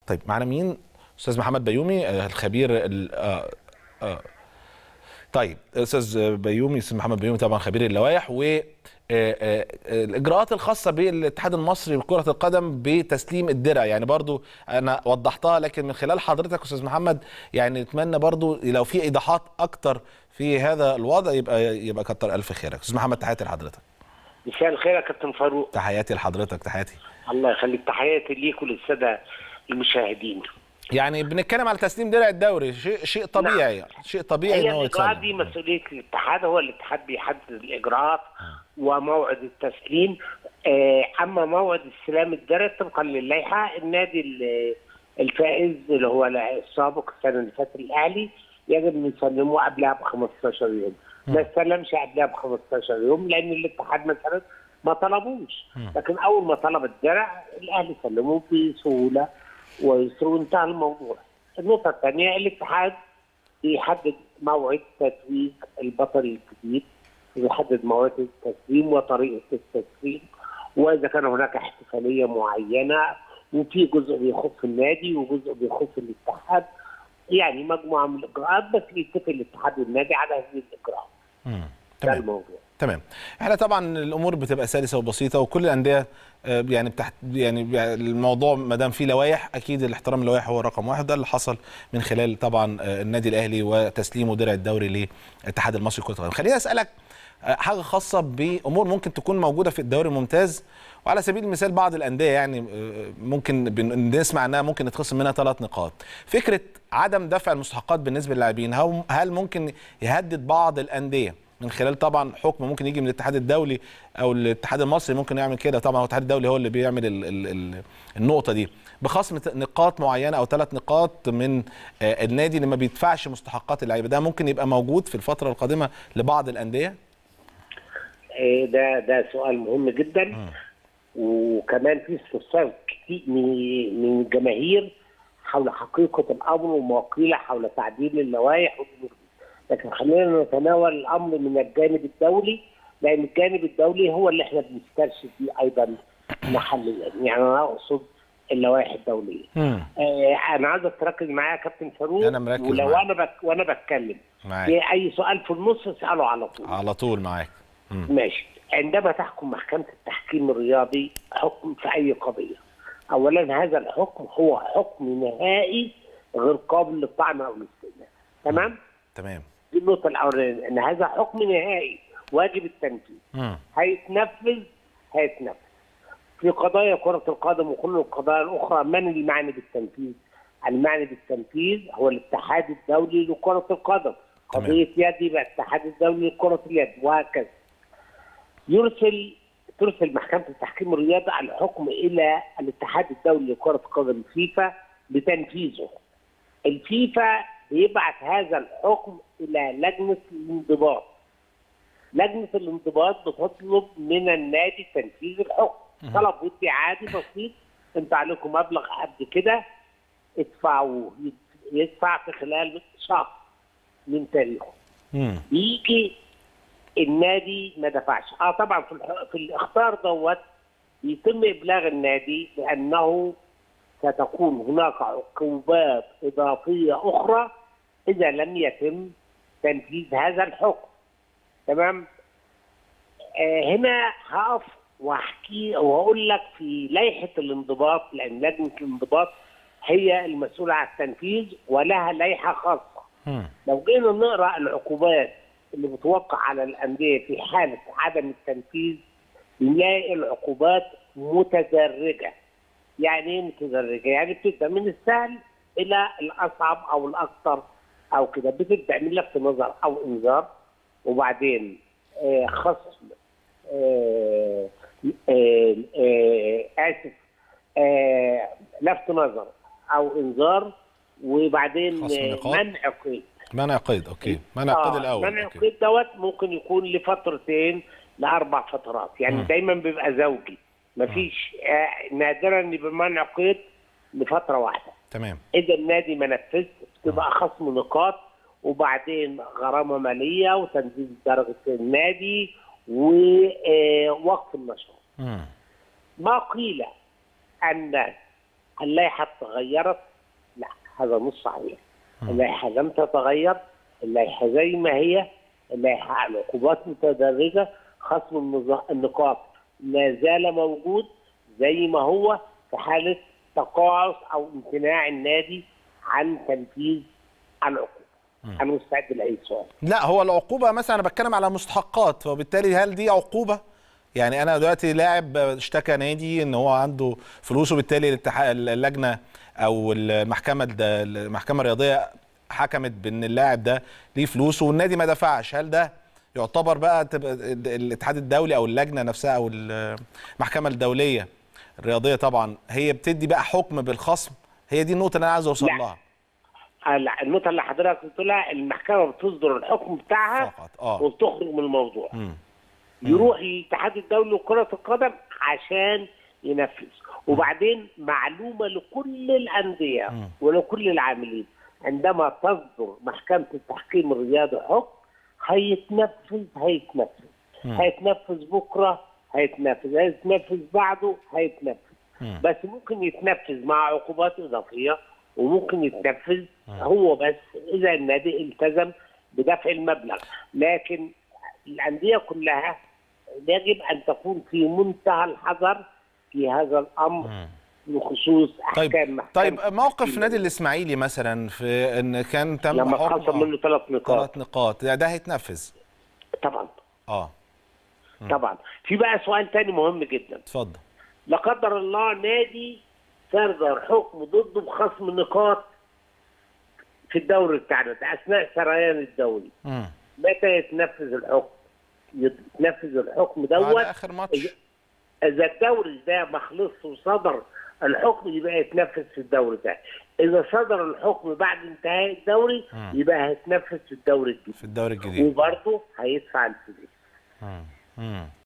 طيب معنا مين استاذ محمد بيومي آه، الخبير ال- آه آه طيب استاذ بيومي استاذ محمد بيومي طبعا خبير اللوائح و آه، آه، الاجراءات الخاصه بالاتحاد المصري لكره القدم بتسليم الدرع يعني برضو انا وضحتها لكن من خلال حضرتك استاذ محمد يعني نتمنى برضو لو في ايضاحات اكتر في هذا الوضع يبقى يبقى كتر الف خيرك استاذ محمد تحياتي لحضرتك مساء الخير يا كابتن فاروق تحياتي لحضرتك تحياتي الله يخليك تحياتي ليك وللساده المشاهدين يعني بنتكلم على تسليم درع الدوري شيء شيء طبيعي يعني. شيء طبيعي هي ان هو الاجراءات دي يتسلم مسؤوليه الاتحاد هو الاتحاد بيحدد الاجراءات وموعد التسليم آه، اما موعد استلام الدرع طبقا للائحه النادي ال- الفائز اللي هو السابق السنه اللي فاتت الاهلي يجب ان يسلموه قبلها ب 15 يوم ما استلمش قبلها ب 15 يوم لان الاتحاد مثلا ما طلبوش لكن اول ما طلب الدرع الاهلي سلموه بسهوله ويسر وانتهى الموضوع النقطه الثانيه الاتحاد بيحدد موعد تتويج البطل الجديد ويحدد موعد التسليم وطريقه التسليم واذا كان هناك احتفاليه معينه وفي جزء بيخص النادي وجزء بيخص الاتحاد يعني مجموعه من الاجراءات بس بيتفق الاتحاد والنادي على هذه الاجراءات مم. ده تمام الموضوع تمام احنا طبعا الامور بتبقى سلسه وبسيطه وكل الانديه آه، يعني بتحت يعني الموضوع ما دام فيه لوائح اكيد الاحترام اللوائح هو رقم واحد ده اللي حصل من خلال طبعا آه، النادي الاهلي وتسليمه درع الدوري للاتحاد المصري لكره القدم خليني اسالك آه، حاجه خاصه بامور ممكن تكون موجوده في الدوري الممتاز وعلى سبيل المثال بعض الانديه يعني آه، ممكن بن- نسمع انها ممكن يتخصم منها ثلاث نقاط فكره عدم دفع المستحقات بالنسبه للاعبين هل هل ممكن يهدد بعض الانديه من خلال طبعا حكم ممكن يجي من الاتحاد الدولي او الاتحاد المصري ممكن يعمل كده طبعا هو الاتحاد الدولي هو اللي بيعمل ال ال ال النقطه دي بخصم ت- نقاط معينه او ثلاث نقاط من آه، النادي اللي ما بيدفعش مستحقات اللعيبه ده ممكن يبقى موجود في الفتره القادمه لبعض الانديه آه، ده ده سؤال مهم جدا وكمان في استفسار كتير من من الجماهير حول حقيقه الامر ومواقيله حول تعديل اللوائح والأمور دي. لكن خلينا نتناول الامر من الجانب الدولي لان الجانب الدولي هو اللي احنا بنسترشد فيه ايضا محليا يعني انا اقصد اللوائح الدوليه. مم. آه انا عايزك تركز معايا يا كابتن فاروق أنا مركز ولو معاك. انا بك وانا بتكلم معاك في اي سؤال في النص اساله على طول. على طول معاك مم. ماشي عندما تحكم محكمة التحكيم الرياضي حكم في أي قضية أولا هذا الحكم هو حكم نهائي غير قابل للطعن أو الاستئناف تمام؟ تمام دي النقطة الأولانية أن هذا حكم نهائي واجب التنفيذ مم. هيتنفذ هيتنفذ في قضايا كرة القدم وكل القضايا الأخرى من المعني بالتنفيذ؟ المعني بالتنفيذ هو الاتحاد الدولي لكرة القدم تمام. قضية يد يبقى الاتحاد الدولي لكرة اليد وهكذا يرسل ترسل محكمة التحكيم الرياضي الحكم إلى الاتحاد الدولي لكرة القدم فيفا بتنفيذه الفيفا بيبعت هذا الحكم إلى لجنة الانضباط لجنة الانضباط بتطلب من النادي تنفيذ الحكم طلب ودي عادي بسيط انت عليكم مبلغ قد كده ادفعوه يدفع في خلال شهر من تاريخه مم. بيجي النادي ما دفعش اه طبعا في, الح- في الاختار دوت بيتم ابلاغ النادي بانه ستكون هناك عقوبات اضافيه اخرى اذا لم يتم تنفيذ هذا الحكم تمام آه هنا هقف واحكي وهقول لك في لائحه الانضباط لان لجنه الانضباط هي المسؤوله عن التنفيذ ولها لائحه خاصه مم. لو جينا نقرا العقوبات اللي بتوقع على الانديه في حاله عدم التنفيذ نلاقي العقوبات متدرجه. يعني ايه متدرجه؟ يعني بتبدا من السهل الى الاصعب او الاكثر او كده بتبدا من لفت نظر او انذار وبعدين آه خصم آه آه آه اسف آه لفت نظر او انذار وبعدين خصم آه، نقاط. منع قيد منع قيد اوكي منع قيد آه، الاول منع أوكي. القيد دوت ممكن يكون لفترتين لاربع فترات يعني مم. دايما بيبقى زوجي مفيش آه نادرا ان يبقى منع قيد لفتره واحده تمام اذا النادي ما نفذش بتبقى خصم نقاط وبعدين غرامه ماليه وتنزيل درجه النادي ووقف النشاط. مم. ما قيل ما قيل ان النادي اذا لم ينفذ هذا الحكم اللائحه اتغيرت لا هذا مش صحيح اللائحه لم تتغير اللائحه زي ما هي اللائحه العقوبات متدرجه خصم النظا- النقاط لا زال موجود زي ما هو في حاله تقاعس او امتناع النادي عن تنفيذ العقوبه. انا مستعد لاي سؤال. لا هو العقوبه مثلا انا بتكلم على مستحقات وبالتالي هل دي عقوبه يعني انا دلوقتي لاعب اشتكى نادي ان هو عنده فلوس وبالتالي الاتحاد اللجنه او المحكمه الد- المحكمه الرياضيه حكمت بان اللاعب ده ليه فلوس والنادي ما دفعش هل ده يعتبر بقى تبقى ال- الاتحاد الدولي او اللجنه نفسها او المحكمه الدوليه الرياضيه طبعا هي بتدي بقى حكم بالخصم هي دي النقطه اللي انا عايز اوصل لا. لها ال- النقطه اللي حضرتك بتقولها المحكمه بتصدر الحكم بتاعها فقط اه وبتخرج من الموضوع. مم. يروح للاتحاد الدولي لكرة القدم عشان ينفذ وبعدين معلومة لكل الأندية مم. ولكل العاملين عندما تصدر محكمة التحكيم الرياضي حكم هيتنفذ هيتنفذ مم. هيتنفذ بكرة هيتنفذ هيتنفذ بعده هيتنفذ مم. بس ممكن يتنفذ مع عقوبات إضافية وممكن يتنفذ هو بس إذا النادي التزم بدفع المبلغ لكن الأندية كلها يجب أن تكون في منتهى الحذر في هذا الأمر مم. بخصوص أحكام طيب محكمة طيب موقف التحكيم. نادي الاسماعيلي مثلا في ان كان تم لما حكم اتخصم منه ثلاث نقاط ثلاث نقاط ده, ده هيتنفذ طبعا اه طبعا في بقى سؤال تاني مهم جدا اتفضل لا قدر الله نادي صدر حكم ضده بخصم نقاط في الدوري بتاعنا ده اثناء سريان الدوري مم. متى يتنفذ الحكم؟ يتنفذ الحكم بعد دوت اخر ماتش اذا الدوري ده ما خلصش وصدر الحكم يبقى يتنفذ في الدوري ده اذا صدر الحكم بعد انتهاء الدوري مم. يبقى هيتنفذ في الدوري الجديد في الدوري الجديد وبرضه هيدفع الفلوس مم. مم.